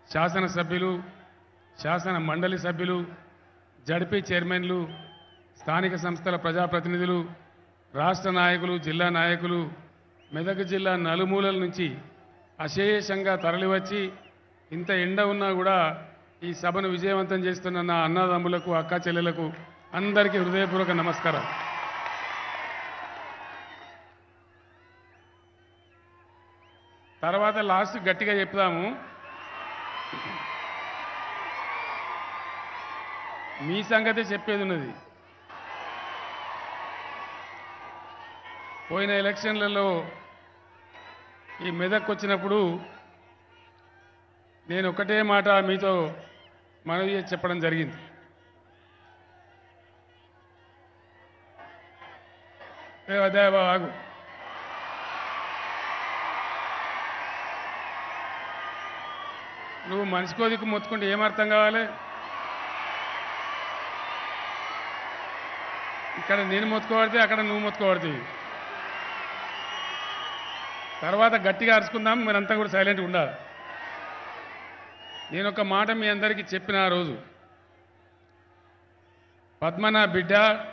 శాసనసభ్యులు శాసన మండలి సభ్యులు జడ్పీ చైర్మన్లు స్థానిక సంస్థల ప్రజాప్రతినిధులు రాష్ట్ర నాయకులు జిల్లా నాయకులు మెదక్ జిల్లా నలుమూలల నుంచి అశేషంగా తరలివచ్చి ఇంత ఎండ ఉన్నా కూడా ఈ సభను విజయవంతం చేస్తున్న నా అన్నదమ్ములకు అక్క చెల్లెలకు అందరికీ హృదయపూర్వక నమస్కారం తర్వాత లాస్ట్ గట్టిగా చెప్దాము మీ సంగతే చెప్పేది ఉన్నది పోయిన ఎలక్షన్లలో ఈ మెదక్ వచ్చినప్పుడు నేను ఒకటే మాట మీతో మనవి చేసి చెప్పడం జరిగింది ఏ అదే బాబు, ఆగు నువ్వు మనిషికో దిక్కు మొత్తుకుంటే ఏమర్థం కావాలి ఇక్కడ నేను మొత్తుకోబడితే అక్కడ నువ్వు మొత్తుకోబడుతుంది తర్వాత గట్టిగా అరుచుకుందాం మీరంతా కూడా సైలెంట్గా ఉండాలి నేను ఒక మాట మీ అందరికీ చెప్పిన ఆ రోజు పద్మ నా బిడ్డ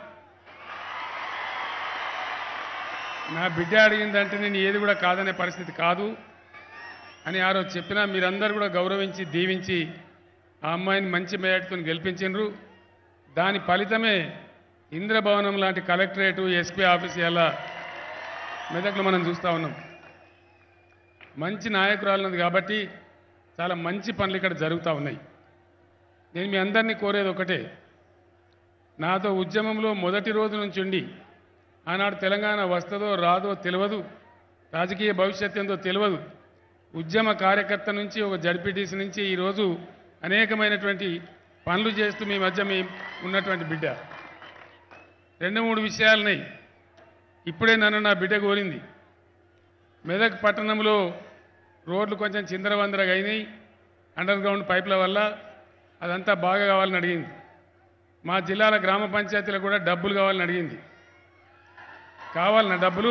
నా బిడ్డ అడిగిందంటే నేను ఏది కూడా కాదనే పరిస్థితి కాదు అని ఆ రోజు చెప్పినా మీరందరూ కూడా గౌరవించి దీవించి ఆ అమ్మాయిని మంచి మేయటుతో గెలిపించిండ్రు దాని ఫలితమే ఇంద్రభవనం లాంటి కలెక్టరేటు ఎస్పీ ఆఫీస్ ఎలా మెదక్లో మనం చూస్తూ ఉన్నాం మంచి నాయకురాలున్నది కాబట్టి చాలా మంచి పనులు ఇక్కడ జరుగుతూ ఉన్నాయి నేను మీ అందరినీ కోరేది ఒకటే నాతో ఉద్యమంలో మొదటి రోజు నుంచి ఉండి ఆనాడు తెలంగాణ వస్తుందో రాదో తెలియదు రాజకీయ భవిష్యత్తు ఏందో తెలియదు ఉద్యమ కార్యకర్త నుంచి ఒక జడ్పీటీసీ నుంచి ఈరోజు అనేకమైనటువంటి పనులు చేస్తూ మీ మధ్య మీ ఉన్నటువంటి బిడ్డ రెండు మూడు విషయాలున్నాయి ఇప్పుడే నన్ను నా బిడ్డ కోరింది మెదక్ పట్టణంలో రోడ్లు కొంచెం చిందరవందరగా అయినాయి అండర్ గ్రౌండ్ పైప్ల వల్ల అదంతా బాగా కావాలని అడిగింది మా జిల్లాల గ్రామ పంచాయతీలకు కూడా డబ్బులు కావాలని అడిగింది కావాలన్నా డబ్బులు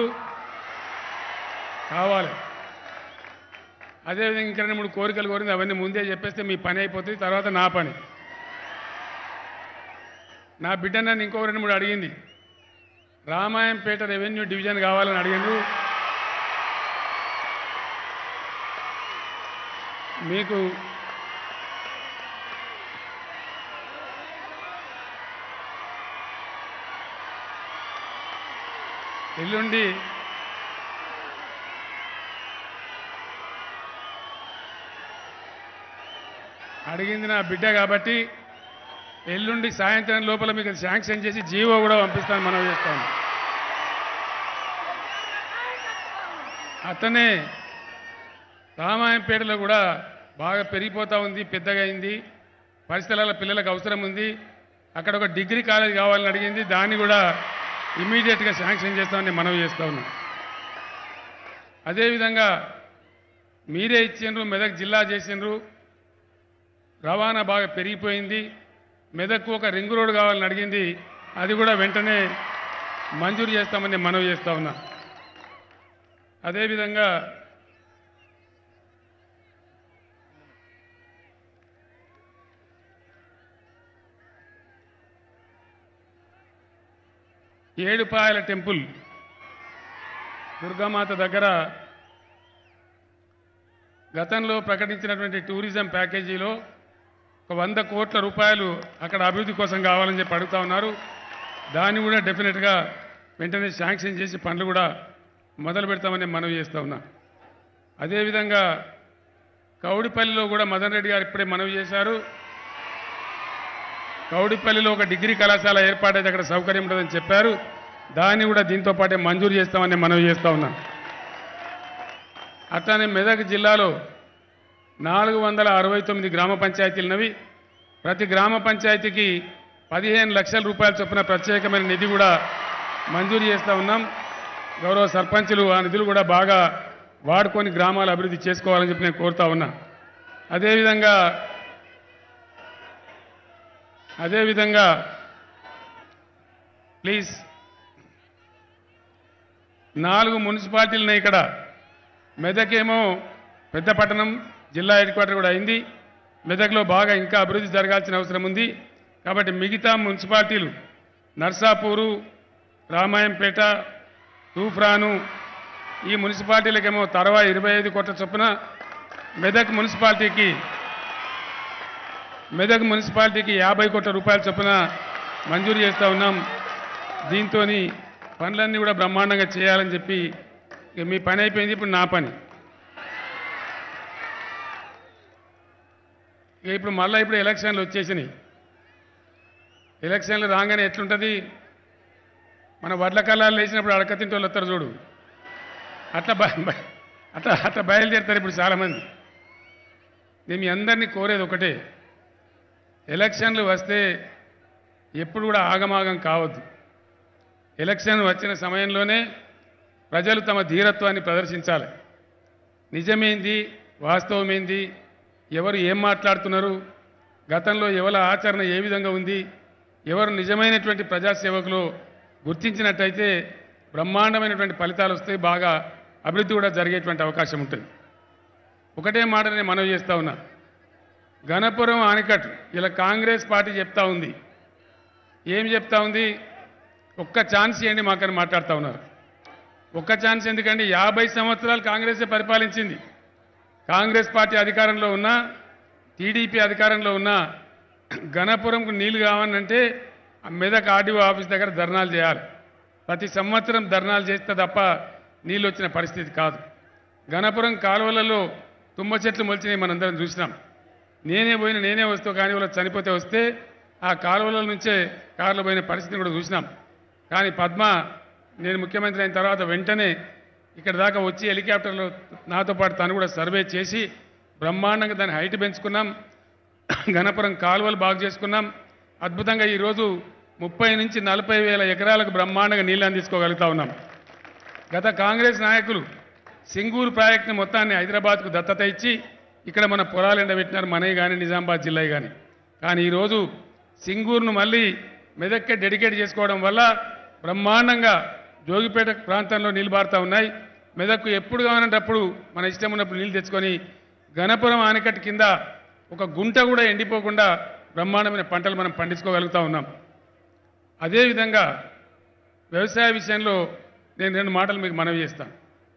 కావాలి అదేవిధంగా ఇంకా రెండు మూడు కోరికలు కోరింది అవన్నీ ముందే చెప్పేస్తే మీ పని అయిపోతుంది తర్వాత నా పని నా బిడ్డ నన్ను ఇంకో రెండు మూడు అడిగింది రామాయంపేట రెవెన్యూ డివిజన్ కావాలని అడిగిండ్రు మీకు ఎల్లుండి అడిగింది నా బిడ్డ కాబట్టి ఎల్లుండి సాయంత్రం లోపల మీకు అది శాంక్షన్ చేసి జీవో కూడా పంపిస్తాను మనం చేస్తాను అతనే రామాయంపేటలో కూడా బాగా పెరిగిపోతూ ఉంది పెద్దగా అయింది పరిస్థితుల పిల్లలకు అవసరం ఉంది అక్కడ ఒక డిగ్రీ కాలేజ్ కావాలని అడిగింది దాన్ని కూడా ఇమీడియట్గా శాంక్షన్ చేస్తామని మనవి చేస్తా ఉన్నాం అదేవిధంగా మీరే ఇచ్చిండ్రు మెదక్ జిల్లా చేసిండ్రు రవాణా బాగా పెరిగిపోయింది మెదక్కు ఒక రింగ్ రోడ్ కావాలని అడిగింది అది కూడా వెంటనే మంజూరు చేస్తామని మనవి చేస్తా ఉన్నా అదేవిధంగా ఏడుపాయల టెంపుల్ దుర్గామాత దగ్గర గతంలో ప్రకటించినటువంటి టూరిజం ప్యాకేజీలో ఒక వంద కోట్ల రూపాయలు అక్కడ అభివృద్ధి కోసం కావాలని చెప్పి అడుగుతా ఉన్నారు దాన్ని కూడా డెఫినెట్గా వెంటనే శాంక్షన్ చేసి పనులు కూడా మొదలు పెడతామని మనవి చేస్తా ఉన్నా అదేవిధంగా కౌడిపల్లిలో కూడా మదన్ రెడ్డి గారు ఇప్పుడే మనవి చేశారు కౌడిపల్లిలో ఒక డిగ్రీ కళాశాల ఏర్పాటైతే అక్కడ సౌకర్యం ఉంటుందని చెప్పారు దాన్ని కూడా దీంతో పాటే మంజూరు చేస్తామని మనవి చేస్తా ఉన్నాం అట్లానే మెదక్ జిల్లాలో నాలుగు వందల అరవై తొమ్మిది గ్రామ పంచాయతీలున్నవి ప్రతి గ్రామ పంచాయతీకి పదిహేను లక్షల రూపాయల చొప్పున ప్రత్యేకమైన నిధి కూడా మంజూరు చేస్తూ ఉన్నాం గౌరవ సర్పంచులు ఆ నిధులు కూడా బాగా వాడుకొని గ్రామాల అభివృద్ధి చేసుకోవాలని చెప్పి నేను కోరుతా ఉన్నా అదేవిధంగా అదేవిధంగా ప్లీజ్ నాలుగు మున్సిపాలిటీలు ఉన్నాయి ఇక్కడ మెదకేమో పెద్ద పట్టణం జిల్లా హెడ్ క్వార్టర్ కూడా అయింది మెదక్లో బాగా ఇంకా అభివృద్ధి జరగాల్సిన అవసరం ఉంది కాబట్టి మిగతా మున్సిపాలిటీలు నర్సాపూరు రామాయంపేట తూఫ్రాను ఈ మున్సిపాలిటీలకేమో తరవా ఇరవై ఐదు కోట్ల చొప్పున మెదక్ మున్సిపాలిటీకి మెదక్ మున్సిపాలిటీకి యాభై కోట్ల రూపాయల చొప్పున మంజూరు చేస్తూ ఉన్నాం దీంతో పనులన్నీ కూడా బ్రహ్మాండంగా చేయాలని చెప్పి ఇక మీ పని అయిపోయింది ఇప్పుడు నా పని ఇక ఇప్పుడు మళ్ళీ ఇప్పుడు ఎలక్షన్లు వచ్చేసినాయి ఎలక్షన్లు రాగానే ఎట్లుంటుంది మన వడ్ల కళ్ళాలు లేచినప్పుడు అడక తింటే వాళ్ళు వస్తారు చూడు అట్లా బ- బ- అట్లా అట్లా బయలుదేరుతారు ఇప్పుడు చాలామంది నేను మీ అందరినీ కోరేది ఒకటే ఎలక్షన్లు వస్తే ఎప్పుడు కూడా ఆగమాగం కావద్దు ఎలక్షన్ వచ్చిన సమయంలోనే ప్రజలు తమ ధీరత్వాన్ని ప్రదర్శించాలి నిజమేంది వాస్తవమేంది ఎవరు ఏం మాట్లాడుతున్నారు గతంలో ఎవరి ఆచరణ ఏ విధంగా ఉంది ఎవరు నిజమైనటువంటి ప్రజాసేవకులు గుర్తించినట్టయితే బ్రహ్మాండమైనటువంటి ఫలితాలు వస్తాయి బాగా అభివృద్ధి కూడా జరిగేటువంటి అవకాశం ఉంటుంది ఒకటే మాట నేను మనవి చేస్తా ఉన్నా గణపురం ఆనకట్టు ఇలా కాంగ్రెస్ పార్టీ చెప్తా ఉంది ఏం చెప్తా ఉంది ఒక్క ఛాన్స్ ఇవ్వండి మాకని మాట్లాడుతూ ఉన్నారు ఒక్క ఛాన్స్ ఎందుకంటే యాభై సంవత్సరాలు కాంగ్రెసే పరిపాలించింది కాంగ్రెస్ పార్టీ అధికారంలో ఉన్నా టీడీపీ అధికారంలో ఉన్నా గణపురంకు నీళ్లు కావాలంటే ఆ మెదక్ ఆర్డీఓ ఆఫీస్ దగ్గర ధర్నాలు చేయాలి ప్రతి సంవత్సరం ధర్నాలు చేస్తే తప్ప నీళ్ళు వచ్చిన పరిస్థితి కాదు గణపురం కాలువలలో తుమ్మ చెట్లు మొలిచినాయి మనందరం చూసినాం నేనే పోయిన నేనే వస్తూ కానీ వాళ్ళు చనిపోతే వస్తే ఆ కాలువల నుంచే కార్లు పోయిన పరిస్థితిని కూడా చూసినాం కానీ పద్మ నేను ముఖ్యమంత్రి అయిన తర్వాత వెంటనే ఇక్కడ దాకా వచ్చి హెలికాప్టర్లో నాతో పాటు తను కూడా సర్వే చేసి బ్రహ్మాండంగా దాని హైట్ పెంచుకున్నాం గణపురం కాలువలు బాగు చేసుకున్నాం అద్భుతంగా ఈరోజు ముప్పై నుంచి నలభై వేల ఎకరాలకు బ్రహ్మాండంగా నీళ్ళు అందించుకోగలుగుతా ఉన్నాం గత కాంగ్రెస్ నాయకులు సింగూరు ప్రాజెక్టుని మొత్తాన్ని హైదరాబాద్కు దత్తత ఇచ్చి ఇక్కడ మన పొలాలు ఎండబెట్టినారు మనవి కానీ నిజామాబాద్ జిల్లా కానీ కానీ ఈరోజు సింగూరును మళ్ళీ మెదక్కే డెడికేట్ చేసుకోవడం వల్ల బ్రహ్మాండంగా జోగిపేట ప్రాంతంలో నీళ్ళు బారుతా ఉన్నాయి మెదక్కు ఎప్పుడు కావాలంటే అప్పుడు మన ఇష్టం ఉన్నప్పుడు నీళ్ళు తెచ్చుకొని గణపురం ఆనకట్టు కింద ఒక గుంట కూడా ఎండిపోకుండా బ్రహ్మాండమైన పంటలు మనం పండించుకోగలుగుతా ఉన్నాం అదేవిధంగా వ్యవసాయ విషయంలో నేను రెండు మాటలు మీకు మనవి చేస్తాను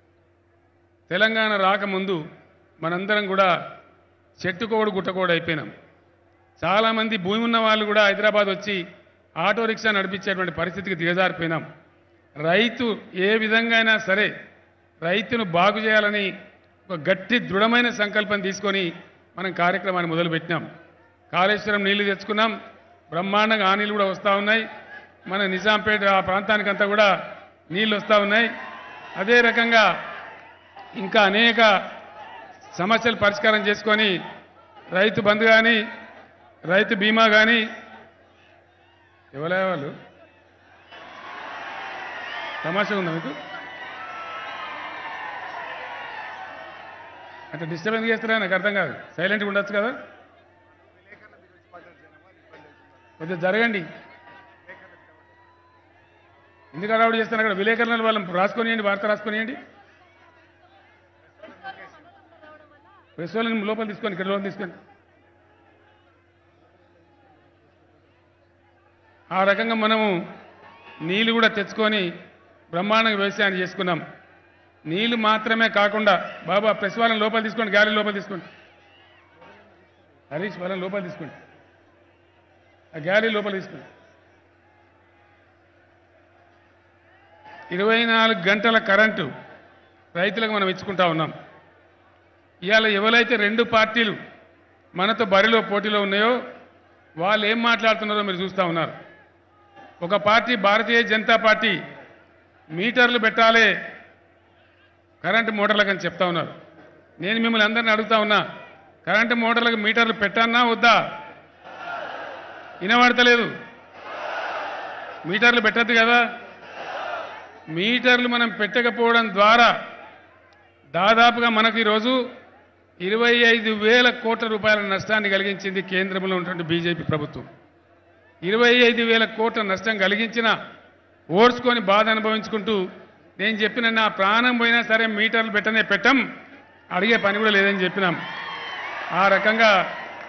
తెలంగాణ రాకముందు మనందరం కూడా చెట్టుకోడు గుట్టకోడు అయిపోయినాం చాలామంది భూమి ఉన్న వాళ్ళు కూడా హైదరాబాద్ వచ్చి ఆటో రిక్షా నడిపించేటువంటి పరిస్థితికి దిగజారిపోయినాం రైతు ఏ విధంగా అయినా సరే రైతును బాగు చేయాలని ఒక గట్టి దృఢమైన సంకల్పం తీసుకొని మనం కార్యక్రమాన్ని మొదలుపెట్టినాం కాళేశ్వరం నీళ్లు తెచ్చుకున్నాం బ్రహ్మాండంగా ఆ నీళ్ళు కూడా వస్తూ ఉన్నాయి మన నిజాంపేట ఆ ప్రాంతానికంతా కూడా నీళ్ళు వస్తూ ఉన్నాయి అదే రకంగా ఇంకా అనేక సమస్యలు పరిష్కారం చేసుకొని రైతు బంధు కానీ రైతు బీమా కానీ ఎవరే వాళ్ళు తమాషా ఉందా మీకు అంటే డిస్టర్బ్ ఎందుకు చేస్తారా నాకు అర్థం కాదు సైలెంట్గా ఉండొచ్చు కదా కొద్దిగా జరగండి ఎందుకు అడవుడు చేస్తాను అక్కడ విలేకరులను వాళ్ళని రాసుకొనియండి వార్త రాసుకొనియండి ప్రెస్ వాళ్ళని లోపల తీసుకొని ఇక్కడ లోపల తీసుకొని ఆ రకంగా మనము నీళ్ళు కూడా తెచ్చుకొని బ్రహ్మాండంగా వ్యవసాయాన్ని చేసుకున్నాం నీళ్లు మాత్రమే కాకుండా బాబా ప్రెస్ వాళ్ళని లోపల తీసుకోండి గాలి లోపల తీసుకోండి హరీష్ వాళ్ళని లోపల తీసుకోండి ఆ గ్యాలరీ లోపల తీసుకోండి ఇరవై నాలుగు గంటల కరెంటు రైతులకు మనం ఇచ్చుకుంటా ఉన్నాం ఇవాళ ఎవరైతే రెండు పార్టీలు మనతో బరిలో పోటీలో ఉన్నాయో వాళ్ళు ఏం మాట్లాడుతున్నారో మీరు చూస్తూ ఉన్నారు ఒక పార్టీ భారతీయ జనతా పార్టీ మీటర్లు పెట్టాలి కరెంటు మోటార్లకు అని చెప్తా ఉన్నారు నేను మిమ్మల్ని అందరిని అడుగుతా ఉన్నా కరెంటు మోటార్లకు మీటర్లు పెట్టానా వద్దా వినబడతలేదు మీటర్లు పెట్టద్దు కదా మీటర్లు మనం పెట్టకపోవడం ద్వారా దాదాపుగా మనకు ఈరోజు ఇరవై ఐదు వేల కోట్ల రూపాయల నష్టాన్ని కలిగించింది కేంద్రంలో ఉన్నటువంటి బీజేపీ ప్రభుత్వం ఇరవై ఐదు వేల కోట్ల నష్టం కలిగించిన ఓడ్చుకొని బాధ అనుభవించుకుంటూ నేను చెప్పిన నా ప్రాణం పోయినా సరే మీటర్లు పెట్టనే పెట్టం అడిగే పని కూడా లేదని చెప్పినాం ఆ రకంగా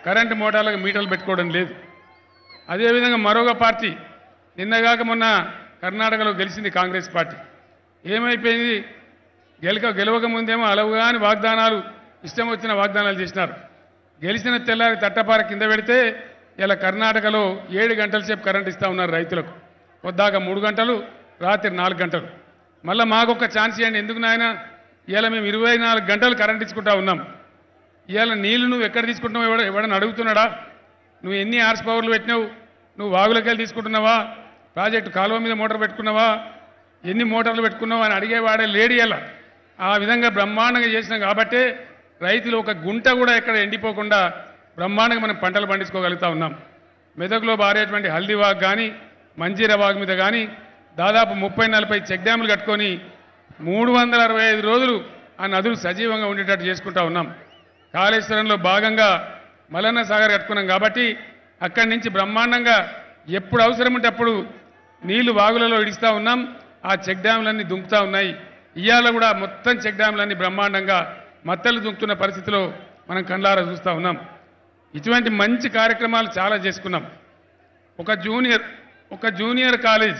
కరెంటు మోటార్లకు మీటర్లు పెట్టుకోవడం లేదు అదేవిధంగా మరొక పార్టీ నిన్నగాక మొన్న కర్ణాటకలో గెలిచింది కాంగ్రెస్ పార్టీ ఏమైపోయింది గెలక గెలవక ముందేమో అలవుగాని వాగ్దానాలు ఇష్టం వచ్చిన వాగ్దానాలు చేసినారు గెలిచిన తెల్లారి తట్టపార కింద పెడితే ఇలా కర్ణాటకలో ఏడు గంటల సేపు కరెంట్ ఇస్తా ఉన్నారు రైతులకు పొద్దాక మూడు గంటలు రాత్రి నాలుగు గంటలు మళ్ళీ మాకొక ఛాన్స్ ఇవ్వండి ఎందుకు నాయన ఇలా మేము ఇరవై నాలుగు గంటలు కరెంట్ ఇచ్చుకుంటా ఉన్నాం ఇవాళ నీళ్లు నువ్వు ఎక్కడ తీసుకుంటున్నావు ఎవడ ఎవడని అడుగుతున్నాడా నువ్వు ఎన్ని హార్స్ పవర్లు పెట్టినావు నువ్వు వాగులకి వెళ్ళి తీసుకుంటున్నావా ప్రాజెక్టు కాలువ మీద మోటార్ పెట్టుకున్నావా ఎన్ని మోటార్లు పెట్టుకున్నావు అని అడిగేవాడే లేడీ ఎలా ఆ విధంగా బ్రహ్మాండంగా చేసినాం కాబట్టే రైతులు ఒక గుంట కూడా ఎక్కడ ఎండిపోకుండా బ్రహ్మాండంగా మనం పంటలు పండించుకోగలుగుతా ఉన్నాం మెదకులో బారేటువంటి హల్దీ వాగ్ కానీ మంజీరా వాగ్ మీద కానీ దాదాపు ముప్పై నలభై చెక్ డ్యాములు కట్టుకొని మూడు వందల అరవై ఐదు రోజులు ఆ నదులు సజీవంగా ఉండేటట్టు చేసుకుంటా ఉన్నాం కాళేశ్వరంలో భాగంగా మలన్న సాగర్ కట్టుకున్నాం కాబట్టి అక్కడి నుంచి బ్రహ్మాండంగా ఎప్పుడు అవసరం ఉంటే అప్పుడు నీళ్లు వాగులలో ఇడిస్తా ఉన్నాం ఆ చెక్ డ్యాములన్నీ దుంకుతా ఉన్నాయి ఇవాళ కూడా మొత్తం చెక్ డ్యాములన్నీ బ్రహ్మాండంగా మత్తలు దుంకుతున్న పరిస్థితిలో మనం కండ్లారా చూస్తూ ఉన్నాం ఇటువంటి మంచి కార్యక్రమాలు చాలా చేసుకున్నాం ఒక జూనియర్ ఒక జూనియర్ కాలేజ్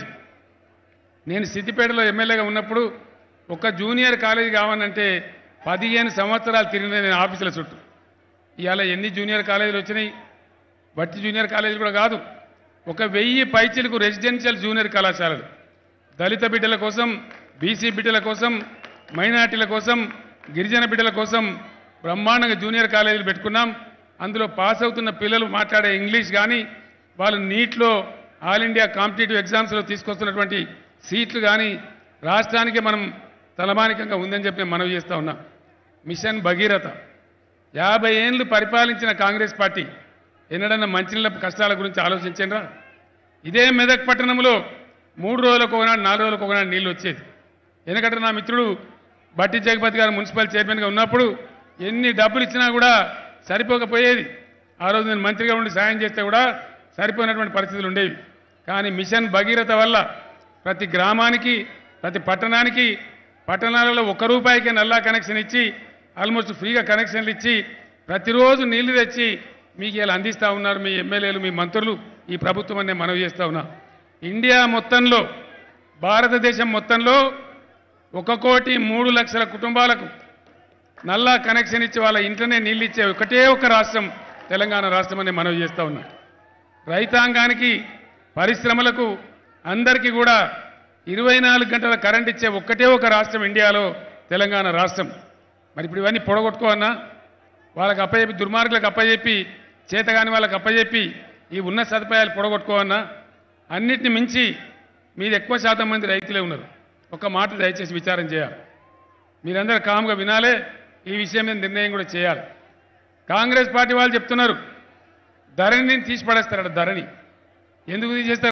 నేను సిద్దిపేటలో ఎమ్మెల్యేగా ఉన్నప్పుడు ఒక జూనియర్ కాలేజ్ కావాలంటే పదిహేను సంవత్సరాలు తిరిగిన నేను ఆఫీసుల చుట్టూ ఇవాళ ఎన్ని జూనియర్ కాలేజీలు వచ్చినాయి బట్టి జూనియర్ కాలేజీలు కూడా కాదు ఒక వెయ్యి పైచిలకు రెసిడెన్షియల్ జూనియర్ కళాశాలలు దళిత బిడ్డల కోసం బీసీ బిడ్డల కోసం మైనార్టీల కోసం గిరిజన బిడ్డల కోసం బ్రహ్మాండంగా జూనియర్ కాలేజీలు పెట్టుకున్నాం అందులో పాస్ అవుతున్న పిల్లలు మాట్లాడే ఇంగ్లీష్ కానీ వాళ్ళు నీట్లో ఆల్ ఇండియా కాంపిటేటివ్ ఎగ్జామ్స్లో తీసుకొస్తున్నటువంటి సీట్లు కానీ రాష్ట్రానికి మనం తలమానికంగా ఉందని చెప్పి నేను మనవి చేస్తా ఉన్నా మిషన్ భగీరథ యాభై ఏళ్ళు పరిపాలించిన కాంగ్రెస్ పార్టీ ఎన్నడన్నా మంచినీళ్ళ కష్టాల గురించి ఆలోచించండిరా ఇదే మెదక్ పట్టణంలో మూడు రోజులకు ఒకనాడు నాలుగు రోజులకు ఒకనాడు నీళ్ళు వచ్చేది ఎందుకంటే నా మిత్రుడు బట్టి జగపతి గారు మున్సిపల్ చైర్మన్గా ఉన్నప్పుడు ఎన్ని డబ్బులు ఇచ్చినా కూడా సరిపోకపోయేది ఆ రోజు నేను మంత్రిగా ఉండి సాయం చేస్తే కూడా సరిపోయినటువంటి పరిస్థితులు ఉండేవి కానీ మిషన్ భగీరథ వల్ల ప్రతి గ్రామానికి ప్రతి పట్టణానికి పట్టణాలలో ఒక్క రూపాయికి నల్లా కనెక్షన్ ఇచ్చి ఆల్మోస్ట్ ఫ్రీగా కనెక్షన్లు ఇచ్చి ప్రతిరోజు నీళ్లు తెచ్చి మీకు ఇలా అందిస్తూ ఉన్నారు మీ ఎమ్మెల్యేలు మీ మంత్రులు ఈ ప్రభుత్వం అనే మనవి చేస్తా ఉన్నా ఇండియా మొత్తంలో భారతదేశం మొత్తంలో ఒక కోటి మూడు లక్షల కుటుంబాలకు నల్లా కనెక్షన్ ఇచ్చి వాళ్ళ ఇంట్లోనే నీళ్ళు ఇచ్చే ఒకటే ఒక రాష్ట్రం తెలంగాణ రాష్ట్రం అనే మనవి చేస్తా ఉన్నా రైతాంగానికి పరిశ్రమలకు అందరికీ కూడా ఇరవై నాలుగు గంటల కరెంట్ ఇచ్చే ఒక్కటే ఒక రాష్ట్రం ఇండియాలో తెలంగాణ రాష్ట్రం మరి ఇప్పుడు ఇవన్నీ పొడగొట్టుకోవన్నా వాళ్ళకి అప్పచెప్పి దుర్మార్గులకు అప్పచెప్పి చేతగాని వాళ్ళకి అప్పచెప్పి ఈ ఉన్న సదుపాయాలు పొడగొట్టుకోవన్నా అన్నిటిని మించి మీరు ఎక్కువ శాతం మంది రైతులే ఉన్నారు ఒక మాట దయచేసి విచారం చేయాలి మీరందరూ కామ్గా వినాలే ఈ విషయం మీద నిర్ణయం కూడా చేయాలి కాంగ్రెస్ పార్టీ వాళ్ళు చెప్తున్నారు ధరణిని తీసి పడేస్తారట ధరణి ఎందుకు తీసేస్తారు